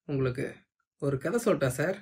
உங்களுக்கு ஒரு கதை சொல்லட்டா சார்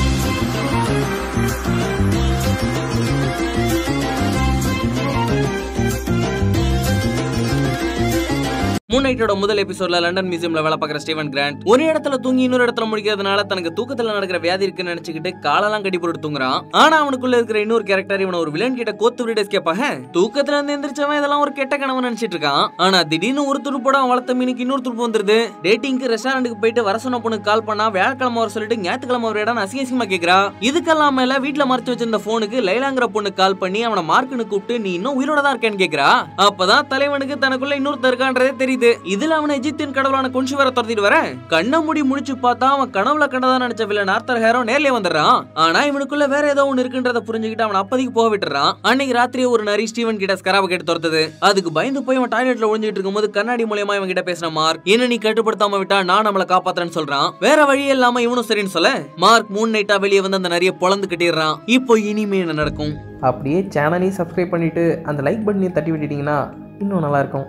மூன் நைட்டோட முதல் எபிசோட்ல லண்டன் மியூசியம்ல வேலை பார்க்குற ஸ்டீவன் கிராண்ட் ஒரு இடத்துல தூங்கி இன்னொரு இடத்துல முடிக்கிறதுனால தனக்கு தூக்கத்துல நடக்கிற வியாதி இருக்குன்னு நினைச்சுக்கிட்டு காலெல்லாம் கட்டி போட்டு தூங்குறான் ஆனா அவனுக்குள்ள இருக்கிற இன்னொரு கேரக்டர் இவனை ஒரு வில்லன் கிட்ட கோத்து விட்டு எஸ்கேப்பாக தூக்கத்துல இருந்து எந்திரிச்சவன் இதெல்லாம் ஒரு கெட்ட கனவு நினைச்சிட்டு இருக்கான் ஆனா திடீர்னு ஒரு துருப்போட அவன் வளர்த்த மீனுக்கு இன்னொரு துருப்பு வந்துருது டேட்டிங்க்கு ரெஸ்டாரண்ட்டுக்கு போயிட்டு வர சொன்ன பொண்ணுக்கு கால் பண்ணா வியாழக்கிழமை வர சொல்லிட்டு ஞாயிற்றுக்கிழமை ஒரு இடம் அசிங்க அசிங்கமா கேக்குறா இதுக்கெல்லாம் மேல வீட்டுல மறைச்சு வச்சிருந்த போனுக்கு லைலாங்கிற பொண்ணு கால் பண்ணி அவனை மார்க்குன்னு கூப்பிட்டு நீ இன்னும் உயிரோட தான் இருக்கேன்னு கேக்குறா அப்பதான் தலைவனுக்கு தனக்குள்ள இன்னொருத்தர் இருக்கான்றதே தெரியுது இதுல அவனை எஜிப்தின் கடவுளான குன்ஷி வர துரத்திட்டு வர கண்ண மூடி முடிச்சு பார்த்தா அவன் கனவுல கண்டதா நினைச்ச வில்லன் ஆர்த்தர் ஹேரோ நேர்லயே வந்துடுறான் ஆனா இவனுக்குள்ள வேற ஏதோ ஒண்ணு இருக்குன்றத புரிஞ்சுக்கிட்டு அவன் அப்பதைக்கு போக விட்டுறான் அன்னைக்கு ராத்திரி ஒரு நரி ஸ்டீவன் கிட்ட ஸ்கராவை கேட்டு துரத்துது அதுக்கு பயந்து போய் அவன் டாய்லெட்ல ஒளிஞ்சிட்டு இருக்கும்போது கண்ணாடி மூலியமா இவன் கிட்ட பேசின மார்க் என்ன நீ கட்டுப்படுத்தாம விட்டா நான் நம்மள காப்பாத்துறேன்னு சொல்றான் வேற வழி இல்லாம இவனும் சரின்னு சொல்ல மார்க் மூணு நைட்டா வெளியே வந்து அந்த நிறைய பொழந்து கட்டிடுறான் இப்போ இனிமே என்ன நடக்கும் அப்படியே சேனலையும் சப்ஸ்கிரைப் பண்ணிவிட்டு அந்த லைக் பட்டனையும் தட்டி விட்டுட்டிங்கன்னா இன்னும் நல்லாயிருக்கும்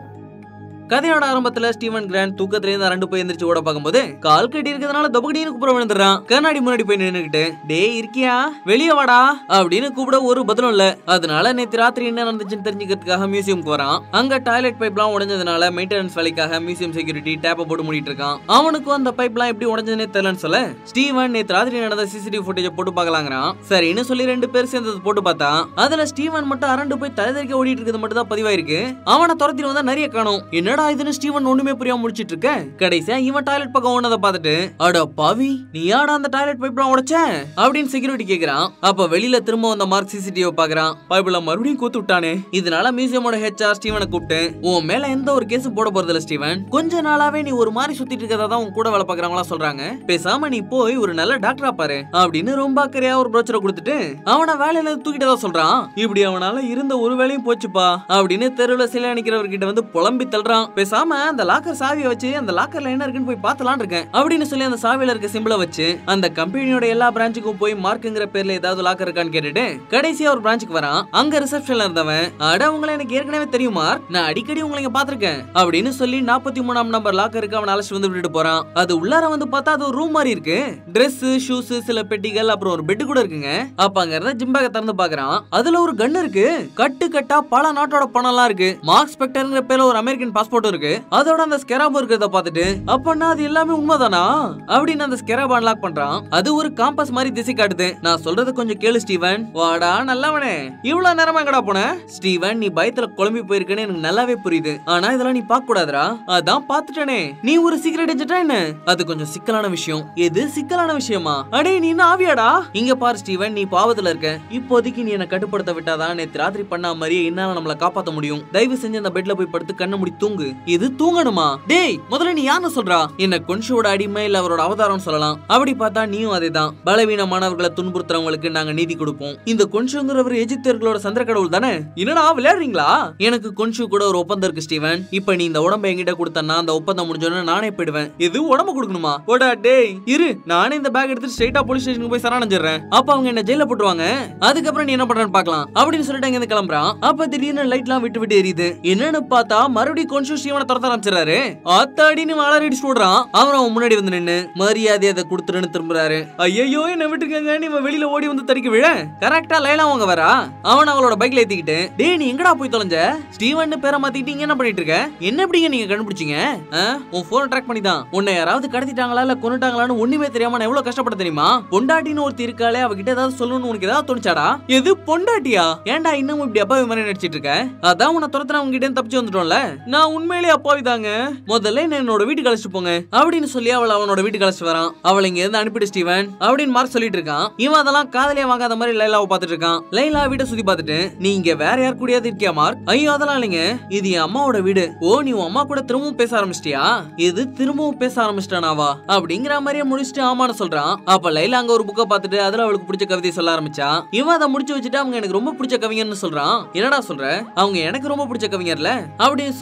கதையோட ஆரம்பத்துல ஸ்டீவன் கிராண்ட் தூக்கத்துல இருந்து அரண்டு போய் எந்திரிச்சு ஓட பார்க்கும்போது கால் கட்டி இருக்கிறதுனால தொபகடின்னு கூப்பிட விழுந்துடுறான் கண்ணாடி முன்னாடி போய் நின்னுக்கிட்டு டேய் இருக்கியா வெளியே வாடா அப்படின்னு கூப்பிட ஒரு பதிலும் இல்ல அதனால நேத்து ராத்திரி என்ன நடந்துச்சுன்னு தெரிஞ்சுக்கிறதுக்காக மியூசியம்க்கு வரான் அங்க டாய்லெட் பைப்லாம் உடைஞ்சதுனால மெயின்டெனன்ஸ் வேலைக்காக மியூசியம் செக்யூரிட்டி டேப்பை போட்டு மூடிட்டு இருக்கான் அவனுக்கும் அந்த பைப்லாம் எப்படி உடைஞ்சதுன்னே தெரியலன்னு சொல்ல ஸ்டீவன் நேத்து ராத்திரி நடந்த சிசிடிவி ஃபுட்டேஜ் போட்டு பார்க்கலாங்கிறான் சரின்னு சொல்லி ரெண்டு பேர் சேர்ந்து அதை போட்டு பார்த்தா அதுல ஸ்டீவன் மட்டும் அரண்டு போய் தலைதறிக்க ஓடிட்டு இருக்கிறது மட்டும் தான் பதிவாயிருக்கு அவனை துரத்திட்டு வந்தா நிறைய காணும் என்னடா இதுன்னு ஸ்டீவன் ஒண்ணுமே புரியாம முடிச்சிட்டு இருக்க கடைசியா இவன் டாய்லெட் பக்கம் ஓனதை பார்த்துட்டு அட பாவி நீ யாடா அந்த டாய்லெட் பைப்லாம் உடைச்ச அப்படின்னு செக்யூரிட்டி கேக்குறான் அப்ப வெளியில திரும்ப வந்த மார்க் சிசிடிவி பாக்குறான் பைப்ல மறுபடியும் கூத்து விட்டானே இதனால மியூசியமோட ஹெச்ஆர் ஸ்டீவனை கூப்பிட்டு உன் மேல எந்த ஒரு கேஸும் போட போறது இல்ல ஸ்டீவன் கொஞ்ச நாளாவே நீ ஒரு மாதிரி சுத்திட்டு இருக்கதா தான் உன் கூட வேலை பாக்குறவங்களா சொல்றாங்க பேசாம நீ போய் ஒரு நல்ல டாக்டரா பாரு அப்படின்னு ரொம்ப அக்கறையா ஒரு ப்ரோச்சரை கொடுத்துட்டு அவனை வேலையில இருந்து தூக்கிட்டதா சொல்றான் இப்படி அவனால இருந்த ஒரு வேலையும் போச்சுப்பா அப்படின்னு தெருவுல சிலை அணிக்கிறவர்கிட்ட வந்து புலம்பி தள்ளுறான் பேசாம அந்த லாக்கர் சாவியை வச்சு அந்த லாக்கர்ல என்ன இருக்குன்னு போய் பார்த்தலாம்னு இருக்கேன் அப்படின்னு சொல்லி அந்த சாவியில இருக்க சிம்பிளை வச்சு அந்த கம்பெனியோட எல்லா பிரான்ச்சுக்கும் போய் மார்க்குங்கிற பேர்ல ஏதாவது லாக்கர் இருக்கான்னு கேட்டுட்டு கடைசியா ஒரு பிரான்ச்சுக்கு வரான் அங்க ரிசப்ஷன்ல இருந்தவன் அட உங்களை எனக்கு ஏற்கனவே தெரியும் மார்க் நான் அடிக்கடி உங்களை இங்க பாத்திருக்கேன் அப்படின்னு சொல்லி நாற்பத்தி மூணாம் நம்பர் லாக்கருக்கு அவன் அழைச்சிட்டு வந்து விட்டுட்டு போறான் அது உள்ளார வந்து பார்த்தா அது ஒரு ரூம் மாதிரி இருக்கு Dress ஷூஸ் சில பெட்டிகள் அப்புறம் ஒரு பெட் கூட இருக்குங்க அப்ப அங்க இருந்த ஜிம்பேக திறந்து பாக்குறான் அதுல ஒரு கன் இருக்கு கட்டு கட்டா பல நாட்டோட பணம் எல்லாம் இருக்கு மார்க் ஸ்பெக்டர்ங்கிற பேர்ல ஒரு அமெரிக்கன் பாஸ்போர்ட் இருக்கு அதோட அந்த ஸ்கெராப் இருக்கிறத பார்த்துட்டு அப்பன்னா அது எல்லாமே உண்மைதானா அப்படின்னு அந்த ஸ்கெராப் அன்லாக் பண்றான் அது ஒரு காம்பஸ் மாதிரி திசை காட்டுது நான் சொல்றது கொஞ்சம் கேளு ஸ்டீவன் வாடா நல்லவனே இவ்வளவு நேரமா எங்கடா போன ஸ்டீவன் நீ பயத்துல குழம்பி போயிருக்கேன்னு எனக்கு நல்லாவே புரியுது ஆனா இதெல்லாம் நீ பார்க்க கூடாதுடா அதான் பார்த்துட்டேனே நீ ஒரு சீக்கிரட் ஏஜென்டா என்ன அது கொஞ்சம் சிக்கலான விஷயம் எது சிக்கலான விஷயமா அடே நீ என்ன ஆவியாடா இங்க பாரு ஸ்டீவன் நீ பாவத்துல இருக்க இப்போதைக்கு நீ என்ன கட்டுப்படுத்த விட்டாதான் நேத்து ராத்திரி பண்ணா மாதிரியே என்னால நம்மள காப்பாத்த முடியும் தயவு செஞ்சு அந்த பெட்ல போய் படுத்து கண்ணை மூடி தூங்கு இது தூங்கணுமா டேய் முதல்ல நீ யாருன்னு சொல்றா என்ன கொன்ஷோட அடிமை இல்ல அவரோட அவதாரம் சொல்லலாம் அப்படி பார்த்தா நீயும் அதேதான் பலவீனமானவர்களை துன்புறுத்துறவங்களுக்கு நாங்க நீதி கொடுப்போம் இந்த கொன்ஷுங்கிறவர் எஜிப்தியர்களோட சந்திர கடவுள் தானே என்னடா விளையாடுறீங்களா எனக்கு கொன்ஷு கூட ஒரு ஒப்பந்தம் இருக்கு ஸ்டீவன் இப்ப நீ இந்த உடம்ப என்கிட்ட கொடுத்தனா அந்த ஒப்பந்தம் முடிஞ்சோன்னு நானே போயிடுவேன் இது உடம்பு கொடுக்கணுமா ஓடா டேய் இரு நானே இந்த பேக் எடுத்து ஸ்ட்ரைட்டா போலீஸ் ஸ்டேஷனுக்கு போய் சரணடைஞ்சிடுறேன் அப்ப அவங்க என்ன ஜெயில போட்டுருவாங்க அதுக்கப்புறம் நீ என்ன பண்றன்னு பார்க்கலாம் அப்படின்னு சொல்லிட்டு அங்க இருந்து கிளம்புறான் அப்ப திடீர்னு லைட்லாம் விட்டு விட்டு எரியுது என்னன்னு பார்த்தா மறுபடியும் கொன்ஷு ஸ்டீவனை துரத்த ஆரம்பிச்சிடறாரு ஆத்தாடின்னு வாழறடி சொல்றான் அவர் அவன் முன்னாடி வந்து நின்னு மரியாதை அதை கொடுத்துருன்னு திரும்புறாரு ஐயோ என்ன விட்டுருக்கங்க நீ இவன் வெளியில ஓடி வந்து தறிக்க விழ கரெக்டா லைலா அவங்க வரா அவன் அவளோட பைக்ல ஏத்திக்கிட்டு டேய் நீ எங்கடா போய் தொலைஞ்ச ஸ்டீவன் பேரை மாத்திக்கிட்டு இங்க என்ன பண்ணிட்டு இருக்க என்ன எப்படிங்க நீங்க கண்டுபிடிச்சீங்க ஆ? உன் போன் ட்ராக் பண்ணி தான் உன்னை யாராவது கடத்திட்டாங்களா இல்ல கொண்டுட்டாங்களான்னு ஒண்ணுமே தெரியாம நான் எவ்வளவு கஷ்டப்பட தெரியுமா பொண்டாட்டின்னு ஒருத்தி இருக்காளே அவகிட்ட ஏதாவது சொல்லணும்னு உனக்கு ஏதாவது தோணுச்சாடா எது பொண்டாட்டியா ஏன்டா இன்னமும் இப்படி அப்பாவி மாதிரி நடிச்சிட்டு இருக்க அதான் உன்னை துரத்துன அவங்க கிட்ட தப்பிச்சு வந்துட்டோம்ல நான் உண்மையிலேயே அப்பாவி தாங்க முதல்ல என்ன என்னோட வீட்டுக்கு அழைச்சிட்டு போங்க அப்படின்னு சொல்லி அவளை அவனோட வீட்டுக்கு அழைச்சிட்டு வரான் அவளை இங்க இருந்து அனுப்பிட்டு ஸ்டீவன் அப்படின்னு மார்க் சொல்லிட்டு இருக்கான் இவன் அதெல்லாம் காதலியா வாங்காத மாதிரி லைலாவை பார்த்துட்டு இருக்கான் லைலா வீட்டை சுத்தி பார்த்துட்டு நீ இங்க வேற யார் கூடயாவது இருக்கியா மார்க் ஐயோ அதெல்லாம் இல்லைங்க இது என் அம்மாவோட வீடு ஓ நீ உன் அம்மா கூட திரும்பவும் பேச ஆரம்பிச்சிட்டியா இது திரும்பவும் பேச ஆரம்பிச்சிட்டானாவா அப்படிங்கிற மாதிரியே முடிச்சுட்டு ஆமான்னு சொல்றான் அப்ப லைலா அங்க ஒரு புக்கை பார்த்துட்டு அதுல அவளுக்கு பிடிச்ச கவிதை சொல்ல ஆரம்பிச்சா இவன் அதை முடிச்சு வச்சுட்டு அவங்க எனக்கு ரொம்ப பிடிச்ச கவிஞர்னு சொல்றான் என்னடா சொல்ற அவங்க எனக்கு ரொம்ப பிடிச்ச கவிஞர்ல அப்படின்னு சொல்லி அங்க இருக்க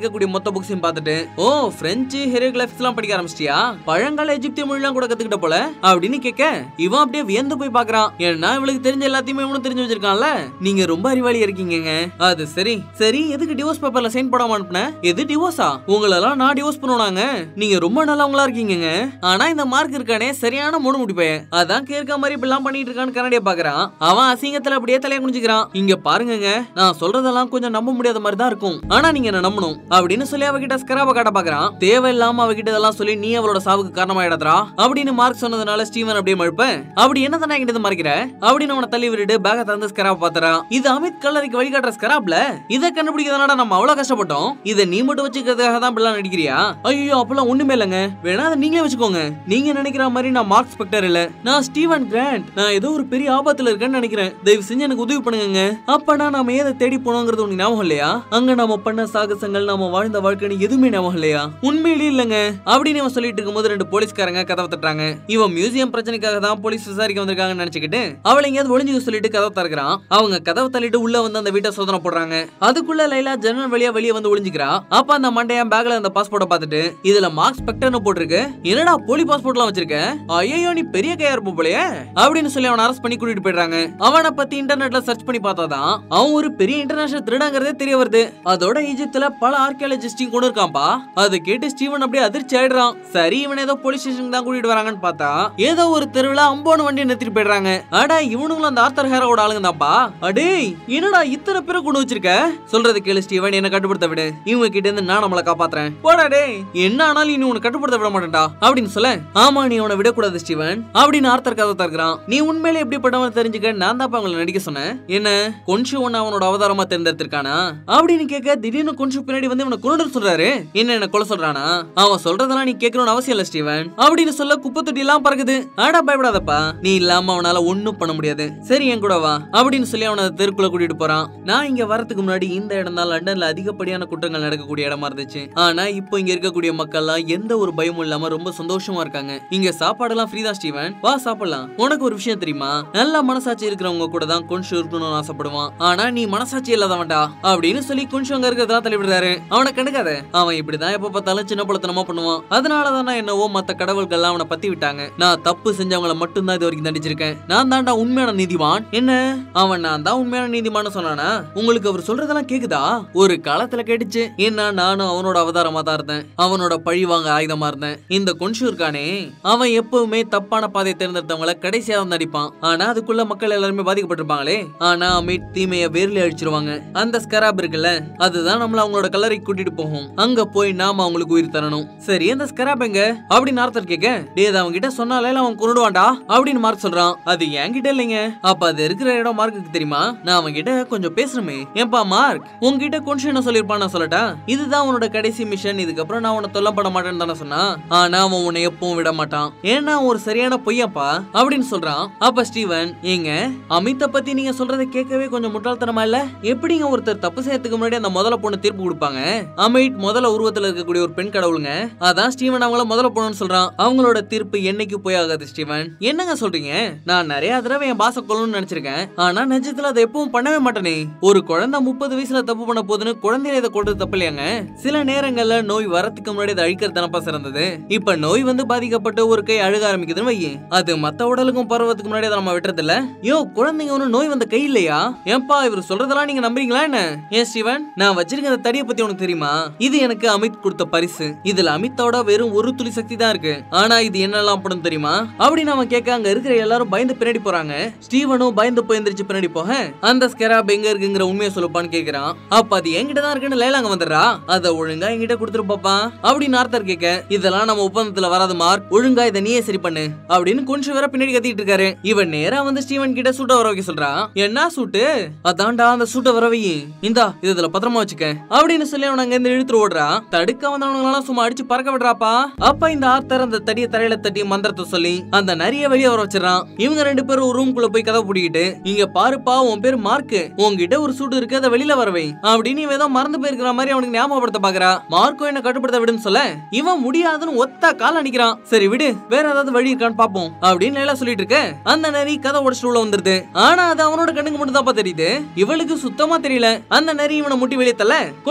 இருக்கக்கூடிய மொத்த புக்ஸையும் பார்த்துட்டு ஓ பிரெஞ்சு ஹெரோகிராஃபிக்ஸ் எல்லாம் படிக்க ஆரம்பிச்சிட்டியா பழங்கால எஜிப்திய மொழிலாம் கூட கத்துக்கிட்ட போல அப்படின்னு கேட்க இவன் அப்படியே வியந்து போய் பாக்குறான் ஏன்னா இவளுக்கு தெரிஞ்ச எல்லாத்தையுமே இவனும் தெரிஞ்சு வச்சிருக்கான்ல நீங்க ரொம்ப அறிவாளி இருக்கீங்கங்க அது சரி சரி எதுக்கு டிவோர்ஸ் பேப்பர்ல சைன் போடாம அனுப்புன எது டிவோர்ஸா உங்களெல்லாம் நான் டிவோர்ஸ் பண்ணுவாங்க நீங்க ரொம்ப நல்லவங்களா இருக்கீங்கங்க ஆனா இந்த மார்க் இருக்கானே சரியான மூணு முடிப்பேன் அதான் கேட்க மாதிரி இப்படிலாம் பண்ணிட்டு இருக்கான்னு கண்ணாடிய பாக்குறான் அவன் அசிங்கத்துல அப்படியே தலைய குனிஞ்சுக்கிறான் இங்க பாருங்கங்க நான் சொல்றதெல்லாம் கொஞ்சம் நம்ப முடியாத மாதிரி தான் இருக்கும் ஆனா நீங்க என்ன நம்பணும் அப்படின்னு சொல்லி அவகிட்ட ஸ்கராப காட்ட பாக்குறான் தேவையில்லாம அவகிட்ட இதெல்லாம் சொல்லி நீ அவளோட சாவுக்கு காரணமாயிடாதா அப்படின்னு மார்க் சொன்னதுனால ஸ்டீவன் அப்படியே மழுப்ப அப்படி என்ன தானே என்கிட்ட மறைக்கிற அப்படின்னு அவனை தள்ளி விட்டுட்டு பேக திறந்து ஸ்கராப் பாத்துறான் இது அமித் கல்லறைக்கு வழிகாட்டுற ஸ்கராப்ல இதை கண்டுபிடிக்கிறதுனால நம்ம அவ்வளவு கஷ்டப்பட்டோம் இதை நீ மட்டும் வச்சுக்கிறதுக்காக தான் இப்படிலாம் நடிக்கிறியா ஐயோ அப்பெல்லாம் ஒண்ணுமே இல்லைங்க வேணா அதை நீங்களே வச்சுக்கோங்க நீங்க நினைக்கிற மாதிரி நான் மார்க் ஸ்பெக்டர் இல்ல நான் ஸ்டீவன் கிராண்ட் நான் ஏதோ ஒரு பெரிய ஆபத்துல இருக்கேன்னு நினைக்கிறேன் தயவு செஞ்சு எனக்கு உதவி பண்ணுங்க அப்பனா நாம ஏதை தேடி போனோங்கிறது உனக்கு ஞாபகம் இல்லையா அங்க நாம பண்ண சாகசங்கள் நாம வாழ்ந்த வாழ்க்கைன்னு எதுவுமே ஞாபகம் இல்லையா உண்மையிலேயே இல்லைங்க அப்படின்னு இவன் சொல்லிட்டு இருக்கும்போது ரெண்டு போலீஸ்காரங்க கதவை தட்டுறாங்க இவன் மியூசியம் பிரச்சனைக்காக தான் போலீஸ் விசாரிக்க வந்திருக்காங்கன்னு நினைச்சுக்கிட்டு அவளை எங்கேயாவது ஒளிஞ்சுக்க சொல்லிட்டு கதவை திறக்கிறான் அவங்க கதவை தள்ளிட்டு உள்ள வந்து அந்த வீட்டை சோதனை போடுறாங்க அதுக்குள்ள லைலா ஜன்னல் வழியா வெளியே வந்து ஒளிஞ்சுக்கிறா அப்ப அந்த மண்டையன் பேக்ல அந்த பாஸ்போர்ட்டை பார்த்துட்டு இதுல மார்க் ஸ்பெக்டர்னு போட்டிருக்கு என்னடா போலி பாஸ்போர்ட்லாம் வச்சிருக்க ஐயோ நீ பெரிய கையா இருப்ப போலயே அப்படின்னு சொல்லி அவனை அரெஸ்ட் பண்ணி கூட்டிட்டு போயிடுறாங்க அவனை பத்தி இன்டர்நெட்ல சர்ச் பண்ணி பார்த்தாதான் அவன் ஒரு பெரிய இன்டர்நேஷனல் திருடங்கிறதே தெரிய வருது அதோட ஈஜிப்துல பல ஆர்கியாலஜிஸ்டையும் கொண்டு இருக்கான்பா அதை கேட்டு ஸ்டீவன் அப்படியே அதிர்ச்சி ஆயிடுறான் சரி இவன் ஏதோ போலீஸ் ஸ்டேஷன் தான் கூட்டிட்டு வராங்கன்னு பார்த்தா ஏதோ ஒரு தெருவுல அம்போன வண்டியை நிறுத்திட்டு போயிடுறாங்க அடா இவனுங்களும் அந்த ஆர்த்தர் ஹேரோட ஆளுங்க தான்ப்பா அடே என்னடா இத்தனை பேரை கொண்டு வச்சிருக்க சொல்றது கேளு ஸ்டீவன் என்ன கட்டுப்படுத்த விடு இவங்க கிட்ட இருந்து நான் நம்மளை காப்பாத்துறேன் போடா டேய் என்ன ஆனாலும் இனி உன்னை கட்டுப்படுத்த விட மாட்டேன்டா அப்படின்னு சொல்ல ஆமா நீ அவனை விடக்கூடாது ஸ்டீவன் அப்படின்னு ஆர்த்தர் கதை தருக்கிறான் நீ உண்மையிலே எப்படிப்பட்டவன் தெரிஞ்சுக்க நான் தான் அவங்களை நடிக்க சொன்னேன் என்ன கொன்ஷு ஒன்னு அவனோட அவதாரமா தேர்ந்தெடுத்திருக்கானா அப்படின்னு கேட்க திடீர்னு கொன்ஷு பின்னாடி வந்து இவனை கொண்டு சொல்றாரு என்ன என்ன கொலை சொல்றானா அவன் சொல்றதெல்லாம் நீ கேட்கணும்னு அவசியம் இல்ல ஸ்டீவன் அப்படின்னு சொல்ல குப்பை தொட்டி எல்லாம் பறக்குது ஆடா பயப்படாதப்பா நீ இல்லாம அவனால ஒண்ணும் பண்ண முடியாது சரி என் கூட வா அப்படின்னு சொல்லி அவனை தெருக்குள்ள கூட்டிட்டு போறான் நான் இங்க வரதுக்கு முன்னாடி இந்த இடம் தான் லண்டன்ல அதிகப்படியான குற்றங்கள் நடக்கக்கூடிய இடமா இருந்துச்சு ஆனா இப்போ இங்க இருக்கக்கூடிய மக்கள்லாம் எந்த ஒரு பயமும் இல்லாம ரொம்ப சந்தோஷமா இருக்காங்க இங்க சாப்பாடெல்லாம் ஃப்ரீ தான் ஸ்டீவன் வா சாப்பிடலாம் உனக்கு ஒரு விஷயம் தெரியுமா நல்ல மனசாட்சி இருக்கிறவங்க கூட தான் கொன்ஷு இருக்கணும்னு ஆசைப்படுவான் ஆனா நீ மனசாட்சி இல்லாதவன்டா அப்படின்னு சொல்லி கொன்ஷு அங்க இருக்கிறதா தள்ளிவிடுறாரு அவனை கண்டுக்காத அவன் இப்படிதான் எப்ப பார்த்தாலும் சின்ன பழத்தனமா பண்ணுவான் அதனாலதான் நான் என்னவோ மத்த கடவுள்கள்லாம் அவனை பத்தி விட்டாங்க நான் தப்பு செஞ்சவங்கள மட்டும்தான் இது வரைக்கும் தண்டிச்சிருக்கேன் நான் தான்டா உண்மையான நீதிமான் என்ன அவன் நான் தான் உண்மையான நீதிமான்னு சொன்னானா உங்களுக்கு அவர் சொல்றதெல்லாம் கேக்குதா ஒரு காலத்துல கேட்டுச்சு என்ன நானும் அவனோட அவதாரமா தான் இருந்தேன் அவனோட பழி வாங்க ஆயுதமா இருந்தேன் இந்த கொன்ஷு இருக்கானே அவன் எப்பவுமே தப்பான பாதையை தேர்ந்தெடுத்தவங்கள கடைசியா வந்து அடிப்பான் ஆனா அதுக்குள்ள மக்கள் எல்லாருமே பாதிக்கப்பட்டிருப்பாங்களே ஆனா அமித் தீமைய வேர்ல அழிச்சிருவாங்க அந்த ஸ்கராப் இருக்குல்ல அதுதான் நம்மள அவங்களோட கல்லறைக்கு கூட்டிட்டு போகும் அங்க போய் நாம அவங்களுக்கு உயிர் தரணும் சரி அந்த ஸ்கராப் எங்க அப்படின்னு ஆர்த்தர் கேட்க டே அது அவங்க கிட்ட சொன்னாலே அவன் கொண்டுடுவான்டா அப்படின்னு மார்க் சொல்றான் அது என்கிட்ட இல்லைங்க அப்ப அது இருக்கிற இடம் மார்க்குக்கு தெரியுமா நான் அவன் கிட்ட கொஞ்சம் பேசணுமே ஏன்பா மார்க் உன்கிட்ட கொஞ்சம் என்ன சொல்லிருப்பான் நான் சொல்லட்டா இதுதான் உன்னோட கடைசி மிஷன் இதுக்கப்புறம் நான் உன்னை தொல்லை பண்ண மாட்டேன்னு தானே சொன்னான் ஆனா அவன் உன்னை எப்பவும் விட மாட்டான் ஏன்னா அவன் ஒரு சரியான பொய்யப்பா அப்படின்னு சொல்றான் அப்ப ஸ்டீவன் ஏங்க அமித்த பத்தி நீங்க சொல்றதை கேட்கவே கொஞ்சம் முட்டாள்தனமா இல்ல எப்படிங்க ஒருத்தர் தப்பு செய்யறதுக்கு முன்னாடி அந்த முதல்ல பொண்ணு தீர்ப்பு கொடுப்பாங்க அமித் முதல்ல உருவத்துல இருக்கக்கூடிய ஒரு பெண் கடவுளுங்க அதான் ஸ்டீவன் அவங்கள முதல்ல பொண்ணுன்னு சொல்றான் அவங்களோட தீர்ப்பு என்னைக்கு போய் ஆகாது ஸ்டீவன் என்னங்க சொல்றீங்க நான் நிறைய தடவை என் பாச கொள்ளணும்னு நினைச்சிருக்கேன் ஆனா நிஜத்துல அதை எப்பவும் பண்ணவே மாட்டேனே ஒரு குழந்தை முப்பது வயசுல தப்பு பண்ண போதுன்னு குழந்தையில இதை கொள்றது தப்பு இல்லையாங்க சில நேரங்கள்ல நோய் வரத்துக்கு முன்னாடி அதை அழிக்கிறது தானப்பா சிறந்தது இப்ப நோய் வந்து பாதிக்கப்பட்டு ஒரு கை அழுக ஆரம்பிக்குதுன்னு வை அது மத்த உடலுக்கும் பருவத்துக்கு முன்னாடி அதை நம்ம விட்டுறது இல்ல யோ குழந்தைங்க ஒன்னும் நோய் வந்த கை இல்லையா ஏன்பா இவர் சொல்றதெல்லாம் நீங்க நம்புறீங்களா என்ன ஏன் ஸ்டீவன் நான் வச்சிருக்க இந்த தடியை பத்தி உனக்கு தெரியுமா இது எனக்கு அமித் கொடுத்த பரிசு இதுல அமித்தோட வெறும் ஒரு துளி சக்தி தான் இருக்கு ஆனா இது என்னெல்லாம் படும் தெரியுமா அப்படின்னு அவன் கேட்க அங்க இருக்கிற எல்லாரும் பயந்து பின்னாடி போறாங்க ஸ்டீவனும் பயந்து போய் எந்திரிச்சு பின்னாடி போக அந்த ஸ்கெராப் எங்க இருக்குங்கிற உண்மையை சொல்லுப்பான்னு கேக்குறான் அப்ப அது என்கிட்ட தான் இருக்குன்னு லேல அங்க வந்துடுறா அத ஒழுங்கா என்கிட்ட கொடுத்துரு பாப்பா அப்படின்னு ஆர்த்தர் கேட்க இதெல்லாம் நம்ம ஒப்பந்தத்துல வராது மார்க் ஒழுங்கா இதை நீயே சரி பண்ணு அப்படின்னு கொஞ்சம் வேற பின்னாடி கத்திட்டு இருக்காரு இவன் நேரா வந்து ஸ்டீவன் கிட்ட சூட்ட வர வைக்க சொல்றான் என்ன சூட்டு அதான்டா அந்த சூட்ட வர வை இந்தா இது இதுல பத்திரமா வச்சுக்க அப்படின்னு சொல்லி அவன் அங்க இருந்து இழுத்து ஓடுறான் தடுக்க வந்தவனுங்களெல்லாம் சும்மா அடிச்சு பறக்க விடுறாப்பா அப்ப இந்த ஆர்த்தர் அந்த தடிய தரையில தட்டி மந்திரத்தை சொல்லி அந்த நிறைய வெளியே வர வச்சிடறான் இவங்க ரெண்டு பேரும் ஒரு ரூம்குள்ள போய் கதவை பூட்டிக்கிட்டு இங்க பாருப்பா உன் பேர் மார்க் உன்கிட்ட ஒரு சூடு இருக்கு அதை வெளியில வரவை அப்படின்னு இவன் ஏதோ மறந்து போயிருக்கிற மாதிரி அவனுக்கு ஞாபகப்படுத்த பாக்குறா மார்க்கோ என்ன கட்டுப்படுத்த விடுன்னு சொல்ல இவன் முடியாதுன்னு ஒத்த கால் அடிக்கிறான் சரி விடு வேற ஏதாவது வழி இருக்கான்னு பாப்போம் அப்படின்னு லேலா சொல்லிட்டு இருக்க அந்த நரி கதை உடச்சிட்டு உள்ள வந்துருது ஆனா அது அவனோட கண்ணுக்கு மட்டும் தான் தெரியுது இவளுக்கு சுத்தமா தெரியல அந்த நரி இவனை முட்டி வெளியே தள்ள கொஞ்சம் அந்த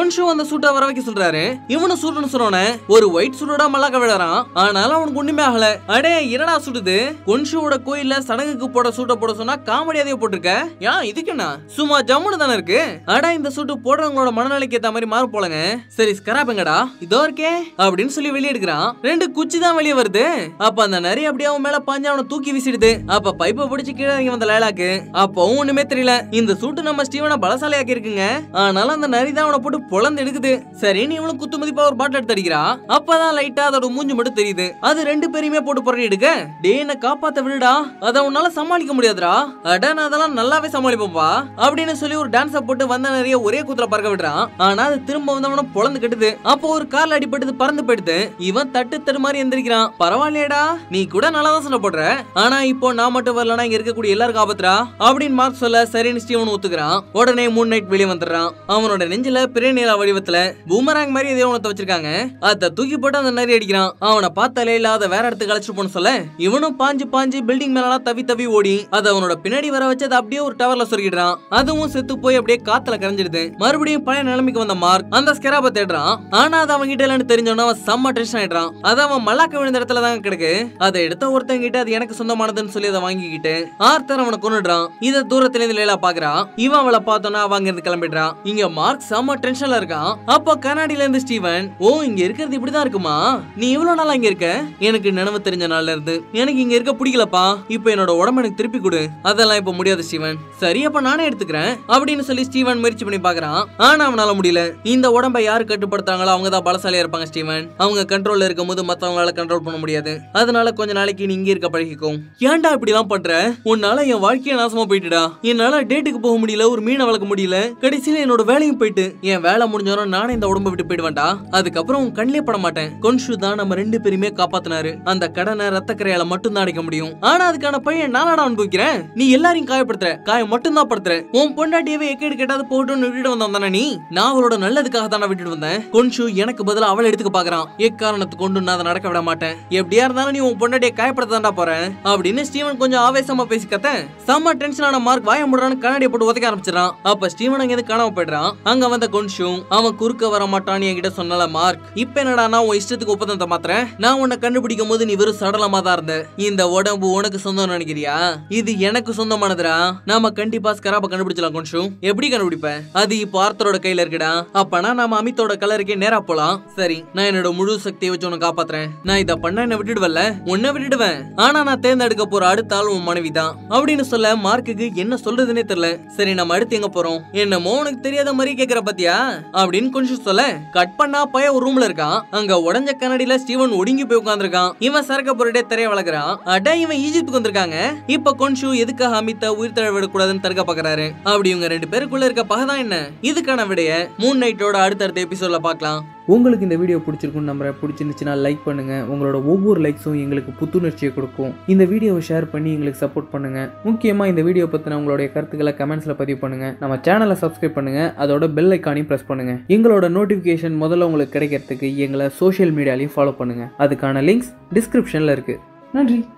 சூட்டை வர வைக்க சொல்றாரு இவனும் சூட்டுன்னு சொன்னோன்னே ஒரு ஒயிட் சூட்டோட மல்லாக்க விழறான் ஆனாலும் அவனுக்கு ஒண்ணுமே ஆகல அடே என்னடா சுடுது கொன்ஷுவோட கோயில்ல சடங்குக்கு போட சூட்டை போட சொன்னா காமெடி அதைய போட்டிருக்க ஏன் இதுக்கு என்ன சும்மா ஜம்முன்னு தானே இருக்கு அடா இந்த சூட்டு போடுறவங்களோட மனநிலைக்கு ஏத்த மாதிரி மாறு போலங்க சரி ஸ்கராப் எங்கடா இதோ இருக்கே அப்படின்னு சொல்லி வெளியே எடுக்கிறான் ரெண்டு குச்சி தான் வெளியே வருது அப்ப அந்த நரி அப்படியே அவன் மேல பாஞ்சு அவனை தூக்கி வீசிடுது அப்ப பைப்பை பிடிச்சு கீழே இறங்கி வந்த லேலாக்கு அப்பவும் ஒண்ணுமே தெரியல இந்த சூட்டு நம்ம ஸ்டீவனை பலசாலியாக்கி இருக்குங்க ஆனாலும் அந்த நரி தான் அவனை போட்டு பொழந்து எடுக்குது சரி நீ இவனும் குத்து மதிப்பா ஒரு பாட்டில் எடுத்து அடிக்கிறா அப்பதான் லைட்டா அதோட மூஞ்சி மட்டும் தெரியுது அது ரெண்டு பேரையுமே போட்டு புரட்டி எடுக்க டே என்ன காப்பாத்த விடுடா அத உன்னால சமாளிக்க முடியாதுடா அட நான் அதெல்லாம் நல்லாவே சமாளிப்போம்பா அப்படின்னு சொல்லி ஒரு டான்ஸ போட்டு வந்த நிறைய ஒரே கூத்துல பறக்க விடுறான் ஆனா அது திரும்ப வந்து அவனை பொழந்து கட்டுது அப்போ ஒரு கார்ல அடிபட்டது பறந்து போயிடுது இவன் தட்டு தடு மாதிரி எந்திரிக்கிறான் பரவாயில்லையடா நீ கூட நல்லா தான் சொல்ல போடுற ஆனா இப்போ நான் மட்டும் வரலனா இங்க இருக்கக்கூடிய எல்லாருக்கும் ஆபத்துரா அப்படின்னு மார்க் சொல்ல சரின்னு ஸ்டீவன் ஒத்துக்கிறான் உடனே மூன் நைட் வெளியே வந்துடுறான் அவனோட நெஞ்சில பிரேனியலா வடிவத்துல பூமராங் மாதிரி எதையோ ஒண்ணு வச்சிருக்காங்க அத தூக்கி போட்டு அந்த நரி அடிக்கிறான் அவனை பார்த்தாலே இல்லாத வேற இடத்துக்கு அழைச்சிட்டு போன சொல்ல இவனும் பாஞ்சு பாஞ்சு பில்டிங் மேலாம் தவி தவி ஓடி அத அவனோட பின்னாடி வர வச்சு அதை அப்படியே ஒரு டவர்ல சொருகிடுறான் அதுவும் செத்து போய் அப்படியே காத்துல கரைஞ்சிடுது மறுபடியும் பழைய நிலைமைக்கு வந்த மார்க் அந்த ஸ்கெராப தேடுறான் ஆனா அது அவங்க கிட்ட இல்லைன்னு தெரிஞ்சோன்னா அவன் செம்ம டென்ஷன் ஆயிடுறான் அது அவன் மல்லாக்க விழுந்த இடத்துல தான் கிடக்கு அதை எடுத்த ஒருத்தங்க கிட்ட அது எனக்கு சொந்தமானதுன்னு சொல்லி அதை வாங்கிக்கிட்டு ஆர்த்தர் அவனை கொண்டுடுறான் இத தூரத்துல இருந்து லேலா பாக்குறான் இவன் அவளை பார்த்தோன்னா அவ அங்க இருந்து கிளம்பிடுறான் இங்க மார்க் செம்ம டென்ஷன்ல இருக்கான் அப்போ கண்ணாடியில இருந்து ஸ்டீவன் ஓ இங்க இருக்கிறது இப்படிதான் இருக்குமா நீ இவ்வளவு நாளா இங்க இருக்க எனக்கு நினைவு தெரிஞ்ச நாள்ல இருந்து எனக்கு இங்க இருக்க பிடிக்கலப்பா இப்போ என்னோட உடம்பு எனக்கு திருப்பி கொடு அதெல்லாம் இப்ப முடியாது ஸ்டீவன் சரி அப்ப நானே எடுத்துக்கிறேன் அப்படின்னு சொல்லி ஸ்டீவன் முயற்சி பண்ணி பாக்குறான் ஆனா அவனால முடியல இந்த உடம்பை யாரு கட்டுப்படுத்துறாங்களோ அவங்க தான் பலசாலியா இருப்பாங்க ஸ்டீவன் அவங்க கண்ட்ரோல்ல இருக்கும் போது மத்தவங்களால கண்ட்ரோல் பண்ண முடியாது அதனால கொஞ்ச நாளைக்கு நீ இங்க இருக்க பழகிக்கும் ஏன்டா இப்படி எல்லாம் பண்ற உன்னால என் வாழ்க்கைய நாசமா போயிட்டுடா என்னால டேட்டுக்கு போக முடியல ஒரு மீனை வளர்க்க முடியல கடைசியில என்னோட வேலையும் போயிட்டு என் வேலை முடிஞ்சோம் நானே இந்த உடம்ப விட்டு போயிடுவேன்டா அதுக்கப்புறம் உன் கண்ணிலே பட மாட்டேன் கொன்ஷு தான் நம்ம ரெண்டு பேருமே காப்பாத்தினாரு அந்த கடனை ரத்த கரையால மட்டும் தான் அடைக்க முடியும் ஆனா அதுக்கான பையன் நானாடா அனுபவிக்கிறேன் நீ எல்லாரையும் காயப்படுத்துற காயம் மட்டும் தான் படுத்துற உன் பொண்டாட்டியவே எக்கேடு கேட்டாது போட்டுன்னு விட்டுட்டு வந்தான் தானே நீ நான் அவளோட நல்லதுக்காக தானே விட்டுட்டு வந்தேன் கொன்ஷு எனக்கு பதிலா அவளை எடுத்துக்க பாக்குறான் எக்காரணத்து கொண்டு நான் அதை நடக்க விட மாட்டேன் எப்படியா இருந்தாலும் நீ உன் பொண்டாட்டியை காயப்படுத்தாண்டா போறேன் அப்படின்னு ஸ்டீவன் கொஞ்சம் ஆவேசமா பேசி கத்த செம்ம டென்ஷனான மார்க் வாய முடுறான்னு கண்ணாடியை போட்டு உதைக்க ஆரம்பிச்சிடறான் அப்ப ஸ்டீவன் அங்க இருந்து காணாம போயிடுறான் அங்க வந்த கொன்ஷு அவன் குறுக்க வர மாட்டான்னு என்கிட்ட சொன்னல மார்க் இப்ப என்னடா நான் உன் இஷ்டத்துக்கு ஒப்பந்தத்தை மாத்துறேன் நான் உன்னை கண்டுபிடிக்கும் போது நீ வெறும் சடலமா தான் இருந்த இந்த உடம்பு உனக்கு சொந்தம் நினைக்கிறியா இது எனக்கு சொந்தமானதுடா நாம கண்டிப்பா ஸ்கராப கண்டுபிடிச்சலாம் கொன்ஷு எப்படி கண்டுபிடிப்ப அது இப்போ ஆர்த்தரோட கையில இருக்குடா அப்பனா நாம அமித்தோட கலருக்கே நேரா போலாம் சரி நான் என்னோட முழு சக்தியை வச்சு உன்னை காப்பாத்துறேன் நான் இத பண்ண என்ன விட்டுடுவல்ல உன்னை விட்டுடுவேன் ஆனா நான் தேர்ந்தெடுக்க போற அடுத்த ஆள் உன் மனைவி தான் அப்படின்னு சொல்ல மார்க்குக்கு என்ன சொல்றதுனே தெரியல சரி நம்ம அடுத்து எங்க போறோம் என்னமோ உனக்கு தெரியாத மாதிரி கேக்குற பாத்தியா அப்படின்னு கொஞ்சம் சொல்ல கட் பண்ணா பையன் ஒரு ரூம்ல இருக்கான் அங்க உடஞ்ச கண்ணாடியில ஸ்டீவன் ஒடுங்கி போய் உட்கார்ந்திருக்கான் இவன் சரக்க பொருட்டே திரைய வளர்க்குறான் அட இவன் ஈஜிப்துக்கு வந்திருக்காங்க இப்ப கொன்ஷு எதுக்காக அமித்தா உயிர் தழ விடக்கூடாதுன்னு தடுக்க பாக்குறாரு அப்படி இவங்க ரெண்டு பேருக்குள்ள இருக்க பகதான் என்ன இதுக்கான விடைய மூன் நைட்டோட அடுத்தடுத்த எபிசோட்ல பார்க்கலாம் உங்களுக்கு இந்த வீடியோ பிடிச்சிருக்குன்னு நம்புறேன் பிடிச்சிருந்துச்சுன்னா லைக் பண்ணுங்கள் உங்களோட ஒவ்வொரு லைக்ஸும் எங்களுக்கு புத்துணர்ச்சியை கொடுக்கும் இந்த வீடியோவை ஷேர் பண்ணி எங்களுக்கு சப்போர்ட் பண்ணுங்கள் முக்கியமாக இந்த வீடியோ பற்றின உங்களுடைய கருத்துக்களை கமெண்ட்ஸில் பதிவு பண்ணுங்கள் நம்ம சேனலை சப்ஸ்கிரைப் பண்ணுங்கள் அதோட பெல் ஐக்கானையும் ப்ரெஸ் பண்ணுங்கள் எங்களோட நோட்டிஃபிகேஷன் முதல்ல உங்களுக்கு கிடைக்கிறதுக்கு எங்களை சோஷியல் மீடியாலையும் ஃபாலோ பண்ணுங்கள் அதுக்கான லிங்க்ஸ் டிஸ்கிரிப்ஷனில் இருக்குது நன்றி